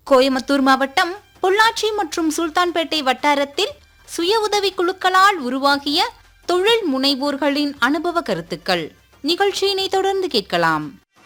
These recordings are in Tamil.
கோயம்புத்தூர் மாவட்டம் பொள்ளாச்சி மற்றும் சுல்தான்பேட்டை வட்டாரத்தில் சுய உதவி குழுக்களால் உருவாகிய தொழில் முனைவோர்களின் அனுபவ கருத்துக்கள் நிகழ்ச்சியினை தொடர்ந்து கேட்கலாம்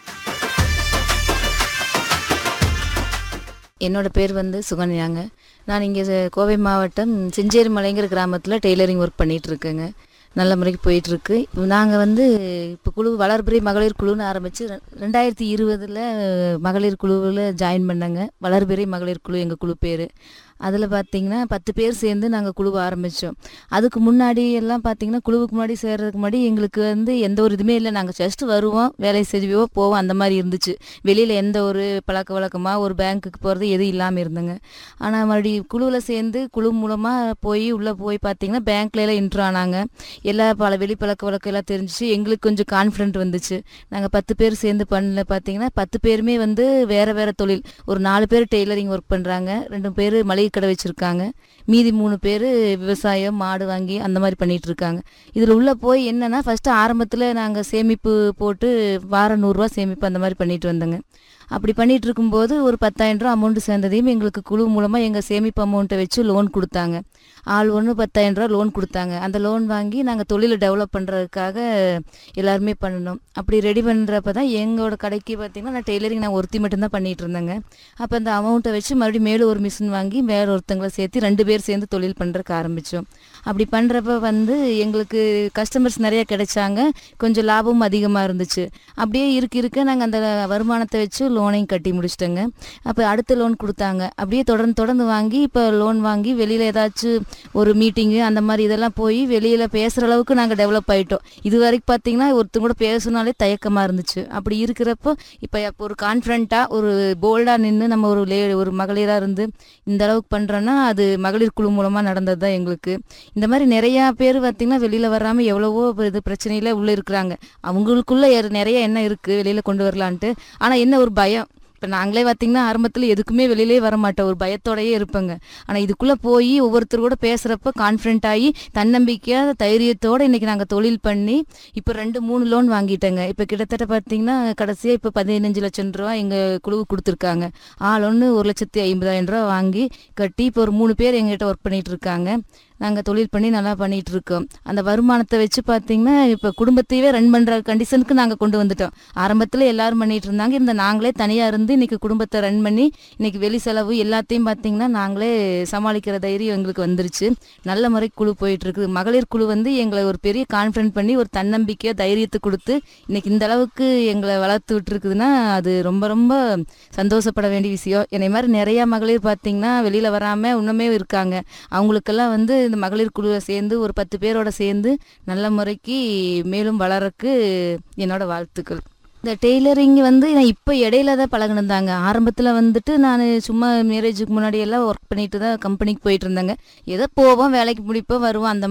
என்னோட பேர் வந்து சுகன்யாங்க நான் இங்கே கோவை மாவட்டம் செஞ்சேரி மலைங்கிற கிராமத்தில் டெய்லரிங் ஒர்க் பண்ணிட்டு இருக்கேங்க நல்ல முறைக்கு போயிட்டுருக்கு நாங்கள் வந்து இப்போ குழு வளர்பிறை மகளிர் குழுன்னு ஆரம்பித்து ரெண்டாயிரத்தி இருபதில் மகளிர் குழுவில் ஜாயின் பண்ணேங்க வளர்பிறை மகளிர் குழு எங்கள் குழு பேர் அதில் பார்த்தீங்கன்னா பத்து பேர் சேர்ந்து நாங்கள் குழுவை ஆரம்பித்தோம் அதுக்கு முன்னாடி எல்லாம் பார்த்தீங்கன்னா குழுவுக்கு முன்னாடி சேர்றதுக்கு முன்னாடி எங்களுக்கு வந்து எந்த ஒரு இதுவுமே இல்லை நாங்கள் ஜஸ்ட் வருவோம் வேலை செய்வோம் போவோம் அந்த மாதிரி இருந்துச்சு வெளியில் எந்த ஒரு பழக்க வழக்கமாக ஒரு பேங்க்குக்கு போகிறது எதுவும் இல்லாமல் இருந்தங்க ஆனால் மறுபடியும் குழுவில் சேர்ந்து குழு மூலமாக போய் உள்ளே போய் பார்த்தீங்கன்னா பேங்க்ல எல்லாம் இன்ட்ரு ஆனாங்க எல்லா பல வெளி பழக்க வழக்கம் எல்லாம் தெரிஞ்சிச்சு எங்களுக்கு கொஞ்சம் கான்ஃபிடென்ட் வந்துச்சு நாங்கள் பத்து பேர் சேர்ந்து பண்ணல பார்த்தீங்கன்னா பத்து பேருமே வந்து வேறு வேறு தொழில் ஒரு நாலு பேர் டெய்லரிங் ஒர்க் பண்ணுறாங்க ரெண்டு பேர் மளிகை கடை வச்சுருக்காங்க மீதி மூணு பேர் விவசாயம் மாடு வாங்கி அந்த மாதிரி பண்ணிட்டு இருக்காங்க இதில் உள்ளே போய் என்னன்னா ஃபஸ்ட்டு ஆரம்பத்தில் நாங்கள் சேமிப்பு போட்டு வாரம் நூறுரூவா சேமிப்பு அந்த மாதிரி பண்ணிட்டு வந்தோங்க அப்படி பண்ணிட்டு இருக்கும்போது ஒரு பத்தாயிரம் ரூபா அமௌண்ட் சேர்ந்ததையும் எங்களுக்கு குழு மூலமாக எங்கள் சேமிப்பு அமௌண்ட்டை வச்சு லோன் கொடுத்தாங்க ஆள் ஒன்று பத்தாயிரம் ரூபா லோன் கொடுத்தாங்க அந்த லோன் வாங்கி நாங்கள் தொழிலை டெவலப் பண்ணுறதுக்காக எல்லாருமே பண்ணணும் அப்படி ரெடி பண்ணுறப்ப தான் எங்களோட கடைக்கு பார்த்திங்கன்னா நான் டெய்லரிங் நான் ஒருத்தி மட்டும்தான் பண்ணிட்டு இருந்தேங்க அப்போ அந்த அமௌண்ட்டை வச்சு மறுபடியும் மேலும் ஒரு மிஷின் வாங்கி மேலே ஒருத்தங்களை சேர்த்து ரெண்டு பேர் சேர்ந்து தொழில் பண்ணுறதுக்கு ஆரம்பித்தோம் அப்படி பண்ணுறப்ப வந்து எங்களுக்கு கஸ்டமர்ஸ் நிறைய கிடைச்சாங்க கொஞ்சம் லாபமும் அதிகமாக இருந்துச்சு அப்படியே இருக்க இருக்க நாங்கள் அந்த வருமானத்தை வச்சு லோனையும் கட்டி முடிச்சிட்டோங்க அப்போ அடுத்த லோன் கொடுத்தாங்க அப்படியே தொடர்ந்து தொடர்ந்து வாங்கி இப்போ லோன் வாங்கி வெளியில் ஏதாச்சும் ஒரு மீட்டிங்கு அந்த மாதிரி இதெல்லாம் போய் வெளியில் பேசுகிற அளவுக்கு நாங்கள் டெவலப் ஆகிட்டோம் இது வரைக்கும் பார்த்தீங்கன்னா ஒருத்தங்க கூட பேசினாலே தயக்கமாக இருந்துச்சு அப்படி இருக்கிறப்போ இப்போ இப்போ ஒரு கான்ஃபிடண்ட்டாக ஒரு போல்டாக நின்று நம்ம ஒரு லே ஒரு மகளிராக இருந்து இந்த அளவுக்கு பண்ணுறோன்னா அது மகளிர் குழு மூலமாக நடந்தது தான் எங்களுக்கு இந்த மாதிரி நிறையா பேர் பார்த்திங்கன்னா வெளியில் வராமல் எவ்வளவோ இது பிரச்சனையில் உள்ளே இருக்கிறாங்க அவங்களுக்குள்ள எ- நிறைய என்ன இருக்குது வெளியில் கொண்டு வரலான்ட்டு ஆனால் என்ன ஒரு பயம் இப்போ நாங்களே பார்த்தீங்கன்னா ஆரம்பத்தில் எதுக்குமே வெளியிலே வர மாட்டோம் ஒரு பயத்தோடயே இருப்பேங்க ஆனால் இதுக்குள்ளே போய் ஒவ்வொருத்தர் கூட பேசுகிறப்ப கான்ஃபிடென்ட் ஆகி தன்னம்பிக்கையாக தைரியத்தோடு இன்றைக்கி நாங்கள் தொழில் பண்ணி இப்போ ரெண்டு மூணு லோன் வாங்கிட்டேங்க இப்போ கிட்டத்தட்ட பார்த்தீங்கன்னா கடைசியாக இப்போ பதினஞ்சு லட்சம் ரூபா எங்கள் குழுவுக்கு கொடுத்துருக்காங்க ஆள் ஒன்று ஒரு லட்சத்தி ஐம்பதாயிரம் ரூபா வாங்கி கட்டி இப்போ ஒரு மூணு பேர் எங்ககிட்ட ஒர்க் பண்ணிட்டு இருக்காங்க நாங்கள் தொழில் பண்ணி நல்லா பண்ணிட்டு இருக்கோம் அந்த வருமானத்தை வச்சு பார்த்தீங்கன்னா இப்போ குடும்பத்தையே ரன் பண்ணுற கண்டிஷனுக்கு நாங்கள் கொண்டு வந்துட்டோம் ஆரம்பத்தில் எல்லாரும் பண்ணிட்டு இருந்தாங்க இந்த நாங்களே தனியாக இருந்து இன்னைக்கு குடும்பத்தை ரன் பண்ணி இன்னைக்கு வெளி செலவு எல்லாத்தையும் பார்த்தீங்கன்னா நாங்களே சமாளிக்கிற தைரியம் எங்களுக்கு வந்துருச்சு நல்ல முறை குழு போயிட்டு இருக்குது மகளிர் குழு வந்து எங்களை ஒரு பெரிய கான்ஃபிடென்ட் பண்ணி ஒரு தன்னம்பிக்கையை தைரியத்தை கொடுத்து இன்னைக்கு இந்த அளவுக்கு எங்களை வளர்த்து விட்டுருக்குதுன்னா அது ரொம்ப ரொம்ப சந்தோஷப்பட வேண்டிய விஷயம் என்னை மாதிரி நிறையா மகளிர் பார்த்தீங்கன்னா வெளியில் வராமல் இன்னுமே இருக்காங்க அவங்களுக்கெல்லாம் வந்து இந்த மகளிர் குழுவை சேர்ந்து ஒரு பத்து பேரோட சேர்ந்து நல்ல முறைக்கு மேலும் வளரக்கு என்னோட வாழ்த்துக்கள் இந்த டெய்லரிங் வந்து நான் இப்போ இடையில தான் பழகினதாங்க ஆரம்பத்தில் வந்துட்டு நான் சும்மா மேரேஜுக்கு முன்னாடி எல்லாம் ஒர்க் பண்ணிட்டு தான் கம்பெனிக்கு போயிட்டு இருந்தேங்க ஏதோ போவோம் வேலைக்கு முடிப்போம் வருவோம் அந்த